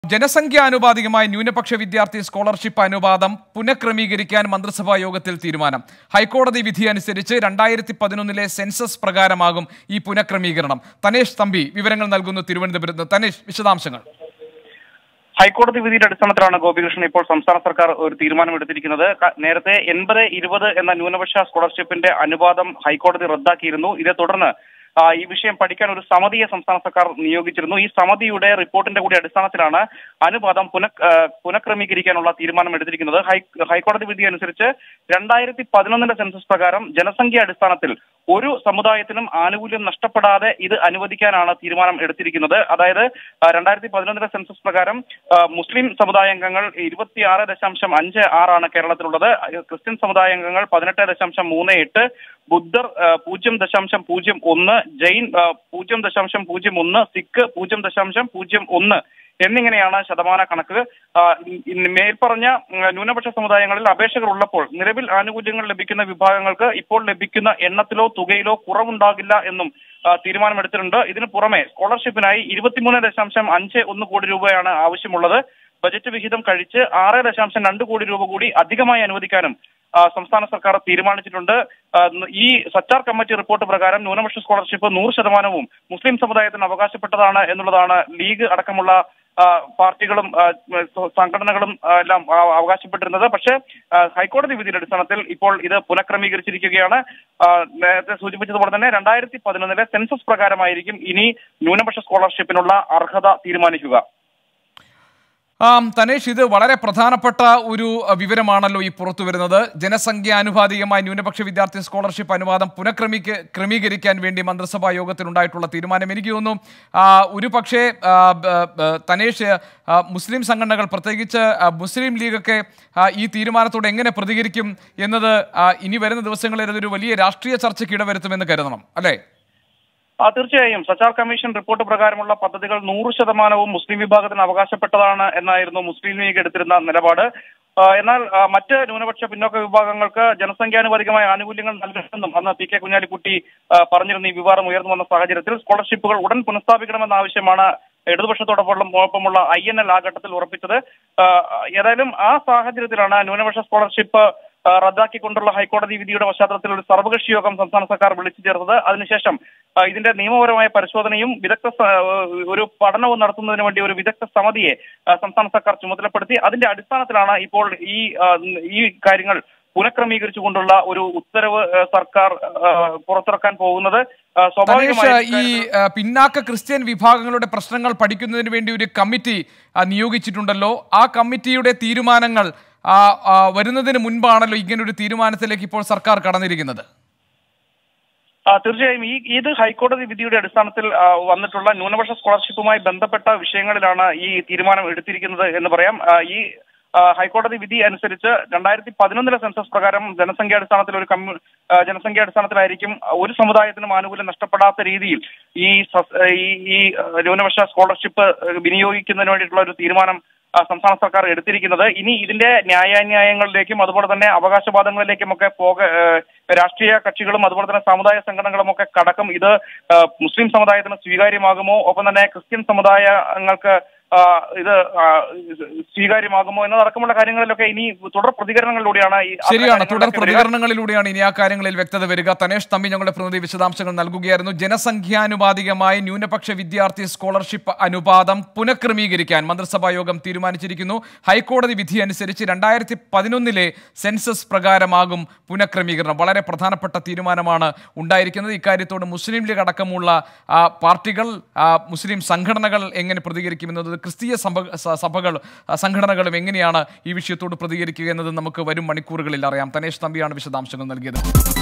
ജനസംഖ്യാനുപാതികമായി ന്യൂനപക്ഷ വിദ്യാർത്ഥി സ്കോളർഷിപ്പ് അനുപാതം പുനഃക്രമീകരിക്കാൻ മന്ത്രിസഭാ യോഗത്തിൽ തീരുമാനം ഹൈക്കോടതി വിധി അനുസരിച്ച് രണ്ടായിരത്തി പതിനൊന്നിലെ സെൻസസ് പ്രകാരമാകും ഈ പുനഃക്രമീകരണം തനേഷ് തമ്പി വിവരങ്ങൾ നൽകുന്നു തിരുവനന്തപുരത്ത് തനേഷ് വിശദാംശങ്ങൾ ഹൈക്കോടതി വിധിയുടെ അടിസ്ഥാനത്തിലാണ് ഗോപികൃഷ്ണൻ ഇപ്പോൾ സംസ്ഥാന സർക്കാർ ഒരു തീരുമാനമെടുത്തിരിക്കുന്നത് ക- നേരത്തെ എൺപത് ഇരുപത് എന്ന ന്യൂനപക്ഷ സ്കോളർഷിപ്പിന്റെ അനുപാതം ഹൈക്കോടതി റദ്ദാക്കിയിരുന്നു ഇതേ തുടർന്ന് ആ, ഈ വിഷയം പഠിക്കാൻ ഒരു സമിതിയെ സംസ്ഥാന സർക്കാർ നിയോഗിച്ചിരുന്നു ഈ സമിതിയുടെ റിപ്പോർട്ടിന്റെ കൂടി അടിസ്ഥാനത്തിലാണ് അനുപാതം പുനഃ ആ, പുനഃക്രമീകരിക്കാനുള്ള തീരുമാനം എടുത്തിരിക്കുന്നത് ഹൈ- ഹൈക്കോടതി വിധി അനുസരിച്ച് രണ്ടായിരത്തി പതിനൊന്നിലെ സെൻസസ് പ്രകാരം ജനസംഖ്യ അടിസ്ഥാനത്തിൽ ഒരു സമുദായത്തിനും ആനുകൂല്യം നഷ്ടപ്പെടാതെ ഇത് അനുവദിക്കാനാണ് തീരുമാനം എടുത്തിരിക്കുന്നത് അതായത് രണ്ടായിരത്തി പതിനൊന്നിലെ സെൻസസ് പ്രകാരം ആ, മുസ്ലിം സമുദായാംഗങ്ങൾ ഇരുപത്തിയാറ് ദശാംശം അഞ്ച് ആറാണ് കേരളത്തിലുള്ളത് ക്രിസ്ത്യൻ സമുദായാംഗങ്ങൾ പതിനെട്ട് ദശാംശം മൂന്ന് എട്ട് ബുദ്ധർ ആ, പൂജ്യം ദശാംശം പൂജ്യം ഒന്ന് ജൈൻ ആ, പൂജ്യം ദശാംശം പൂജ്യം ഒന്ന് സിഖ് പൂജ്യം ദശാംശം പൂജ്യം ഒന്ന് എന്നിങ്ങനെയാണ് ശതമാന കണക്ക് ആ, ഇ- മേൽപ്പറഞ്ഞ ഉം, ന്യൂനപക്ഷ സമുദായങ്ങളിൽ അപേക്ഷകൾ ഉള്ളപ്പോൾ നിലവിൽ ആനുകൂല്യങ്ങൾ ലഭിക്കുന്ന വിഭാഗങ്ങൾക്ക് ഇപ്പോൾ ലഭിക്കുന്ന എണ്ണത്തിലോ തുകയിലോ കുറവുണ്ടാകില്ല എന്നും ആ, തീരുമാനമെടുത്തിട്ടുണ്ട് ഇതിനു പുറമെ സ്കോളർഷിപ്പിനായി ഇരുപത്തിമൂന്ന് ദശാംശം അഞ്ച് ഒന്ന് കോടി രൂപയാണ് ആവശ്യമുള്ളത് ബജറ്റ് വിഹിതം കഴിച്ച് ആറ് ദശാംശം രണ്ട് കോടി രൂപ കൂടി അധികമായി അനുവദിക്കാനും ആ, സംസ്ഥാന സർക്കാർ തീരുമാനിച്ചിട്ടുണ്ട് ആ, ഈ സച്ചാർ കമ്മിറ്റി റിപ്പോർട്ട് പ്രകാരം ന്യൂനപക്ഷ സ്കോളർഷിപ്പ് നൂറ് ശതമാനവും മുസ്ലിം സമുദായത്തിന് അവകാശപ്പെട്ടതാണ് എന്നുള്ളതാണ് ലീഗ് അടക്കമുള്ള ആ, പാർട്ടികളും ആ, സംഘടനകളും ആ, എല്ലാം ആ, അവകാശപ്പെട്ടിരുന്നത് പക്ഷേ ആ, ഹൈക്കോടതി വിധിയുടെ അടിസ്ഥാനത്തിൽ ഇപ്പോൾ ഇത് പുനഃക്രമീകരിച്ചിരിക്കുകയാണ് ആ, നേരത്തെ സൂചിപ്പിച്ചതുപോലെ തന്നെ രണ്ടായിരത്തി പതിനൊന്നിലെ സെൻസസ് പ്രകാരമായിരിക്കും ഇനി ന്യൂനപക്ഷ സ്കോളർഷിപ്പിനുള്ള അർഹത തീരുമാനിക്കുക ആം, തനേഷ് ഇത് വളരെ പ്രധാനപ്പെട്ട ഒരു അഹ്, വിവരമാണല്ലോ ഈ പുറത്തു വരുന്നത് ജനസംഖ്യാനുപാതികമായി ന്യൂനപക്ഷ വിദ്യാർത്ഥി സ്കോളർഷിപ്പ് അനുവാദം പുനഃക്രമീക ക്രമീകരിക്കാൻ വേണ്ടി മന്ത്രിസഭാ യോഗത്തിലുണ്ടായിട്ടുള്ള തീരുമാനം എനിക്ക് തോന്നുന്നു ആ, ഒരു പക്ഷേ ആ, ബ- ബ- തനേഷ് ആ, മുസ്ലിം സംഘടനകൾ പ്രത്യേകിച്ച് ആ, മുസ്ലിം ലീഗൊക്കെ ആ, ഈ തീരുമാനത്തോട് എങ്ങനെ പ്രതികരിക്കും എന്നത് ആ, ഇനി വരുന്ന ദിവസങ്ങളിൽ ഇതൊരു വലിയ രാഷ്ട്രീയ ചർച്ചയ്ക്ക് ഇടവരുത്തുമെന്ന് കരുതണം അല്ലേ ആ തീർച്ചയായും സച്ചാർ കമ്മീഷൻ റിപ്പോർട്ട് പ്രകാരമുള്ള പദ്ധതികൾ നൂറ് ശതമാനവും മുസ്ലിം വിഭാഗത്തിന് അവകാശപ്പെട്ടതാണ് എന്നായിരുന്നു മുസ്ലിം ലീഗ് എടുത്തിരുന്ന നിലപാട് ആ, എന്നാൽ ആ, മറ്റ് ന്യൂനപക്ഷ പിന്നോക്ക വിഭാഗങ്ങൾക്ക് ജനസംഖ്യാനുപാതികമായ ആനുകൂല്യങ്ങൾ നൽകണമെന്നും അന്ന് പി കെ കുഞ്ഞാലിക്കുട്ടി ആ, പറഞ്ഞിരുന്ന ഈ വിവാദം ഉയർന്നു വന്ന സാഹചര്യത്തിൽ സ്കോളർഷിപ്പുകൾ ഉടൻ പുനഃസ്ഥാപിക്കണമെന്ന ആവശ്യമാണ് ഇടതുപക്ഷത്തോടൊപ്പം ഒപ്പമുള്ള ഐ എൻ എൽ ആ ഘട്ടത്തിൽ ഉറപ്പിച്ചത് ആ, ഏതായാലും ആ സാഹചര്യത്തിലാണ് ന്യൂനപക്ഷ സ്കോളർഷിപ്പ് ആ, റദ്ദാക്കിക്കൊണ്ടുള്ള ഹൈക്കോടതി വിധിയുടെ പശ്ചാത്തലത്തിൽ ഒരു സർവകക്ഷി യോഗം സംസ്ഥാന സർക്കാർ വിളിച്ചു ചേർത്തത് അതിനുശേഷം ആ, ഇതിന്റെ നിയമപരമായ പരിശോധനയും വിദഗ്ധ സ- ഒരു പഠനവും നടത്തുന്നതിന് വേണ്ടി ഒരു വിദഗ്ധ സമിതിയെ ആ, സംസ്ഥാന സർക്കാർ ചുമതലപ്പെടുത്തി അതിന്റെ അടിസ്ഥാനത്തിലാണ് ഇപ്പോൾ ഈ ആ, ഈ കാര്യങ്ങൾ പുനഃക്രമീകരിച്ചുകൊണ്ടുള്ള ഒരു ഉത്തരവ് ആ, സർക്കാർ ആ, പുറത്തിറക്കാൻ പോകുന്നത് ആ, തനേഷ് സ്വാഭാവികമായും ഈ ആ, പിന്നാക്ക ക്രിസ്ത്യൻ വിഭാഗങ്ങളുടെ പ്രശ്നങ്ങൾ പഠിക്കുന്നതിന് വേണ്ടി ഒരു കമ്മിറ്റി ആ, നിയോഗിച്ചിട്ടുണ്ടല്ലോ ആ കമ്മിറ്റിയുടെ തീരുമാനങ്ങൾ ആ, ആ, വരുന്നതിന് മുൻപാണല്ലോ ഇങ്ങനെ ഒരു തീരുമാനത്തിലേക്ക് ഇപ്പോൾ സർക്കാർ കടന്നിരിക്കുന്നത് ആ, തീർച്ചയായും ഈ ഇത് ഹൈക്കോടതി വിധിയുടെ അടിസ്ഥാനത്തിൽ ആ, വന്നിട്ടുള്ള ന്യൂനപക്ഷ സ്കോളർഷിപ്പുമായി ബന്ധപ്പെട്ട വിഷയങ്ങളിലാണ് ഈ തീരുമാനം എടുത്തിരിക്കുന്നത് എന്ന് പറയാം ആ, ഈ ആ, ഹൈക്കോടതി വിധി അനുസരിച്ച് രണ്ടായിരത്തി പതിനൊന്നിലെ സെൻസസ് പ്രകാരം ജനസംഖ്യാടിസ്ഥാനത്തിൽ ഒരു കമ്മ്യൂ ആ, ജനസംഖ്യാടിസ്ഥാനത്തിലായിരിക്കും ഒരു സമുദായത്തിനും ആനുകൂല്യം നഷ്ടപ്പെടാത്ത രീതിയിൽ ഈ സസ്- ഈ ഈ ആ, ന്യൂനപക്ഷ സ്കോളർഷിപ്പ് വിനിയോഗിക്കുന്നതിന് വേണ്ടിയിട്ടുള്ള ഒരു തീരുമാനം ആ, സംസ്ഥാന സർക്കാർ എടുത്തിരിക്കുന്നത് ഇനി ഇതിന്റെ ന്യായാന്യായങ്ങളിലേക്കും അതുപോലെ തന്നെ അവകാശവാദങ്ങളിലേക്കും ഒക്കെ പോക ഏഹ്, രാഷ്ട്രീയ കക്ഷികളും അതുപോലെ തന്നെ സമുദായ സംഘടനകളും ഒക്കെ കടക്കും ഇത് ആ, മുസ്ലിം സമുദായത്തിന് സ്വീകാര്യമാകുമോ ഒപ്പം തന്നെ ക്രിസ്ത്യൻ സമുദായങ്ങൾക്ക് ആ, ഇത് ആ, സ്വീകാര്യമാകുമോ എന്നതടക്കമുള്ള കാര്യങ്ങളിലൊക്കെ ഇനി തുടർ പ്രതികരണങ്ങളിലൂടെയാണ് ഈ അത്തരം ശരിയാണ് തുടർ കാര്യങ്ങളിലൊക്കെ വരിക. പ്രതികരണങ്ങളിലൂടെയാണ് ഇനി ആ കാര്യങ്ങളിൽ വ്യക്തത വരിക തനേഷ് തമ്പി ഞങ്ങളുടെ പ്രതിനിധി വിശദാംശങ്ങൾ നൽകുകയായിരുന്നു ജനസംഖ്യാനുപാതികമായി ന്യൂനപക്ഷ വിദ്യാർത്ഥി സ്കോളർഷിപ്പ് അനുപാതം പുനഃക്രമീകരിക്കാൻ മന്ത്രിസഭാ യോഗം തീരുമാനിച്ചിരിക്കുന്നു ഹൈക്കോടതി വിധി അനുസരിച്ച് രണ്ടായിരത്തി പതിനൊന്നിലെ സെൻസസ് പ്രകാരമാകും പുനഃക്രമീകരണം വളരെ പ്രധാനപ്പെട്ട തീരുമാനമാണ് ഉണ്ടായിരിക്കുന്നത് ഇക്കാര്യത്തോട് മുസ്ലിം ലീഗ് അടക്കമുള്ള ആ, പാർട്ടികൾ ആ, മുസ്ലിം സംഘടനകൾ എങ്ങനെ പ്രതികരിക്കുമെന്നത് ക്രിസ്തീയ സഭ സ- സഭകൾ ആ, സംഘടനകളും എങ്ങനെയാണ് ഈ വിഷയത്തോട് പ്രതികരിക്കുക എന്നത് നമുക്ക് വരും മണിക്കൂറുകളിൽ അറിയാം തനേഷ് തമ്പിയാണ് വിശദാംശങ്ങൾ നൽകിയത്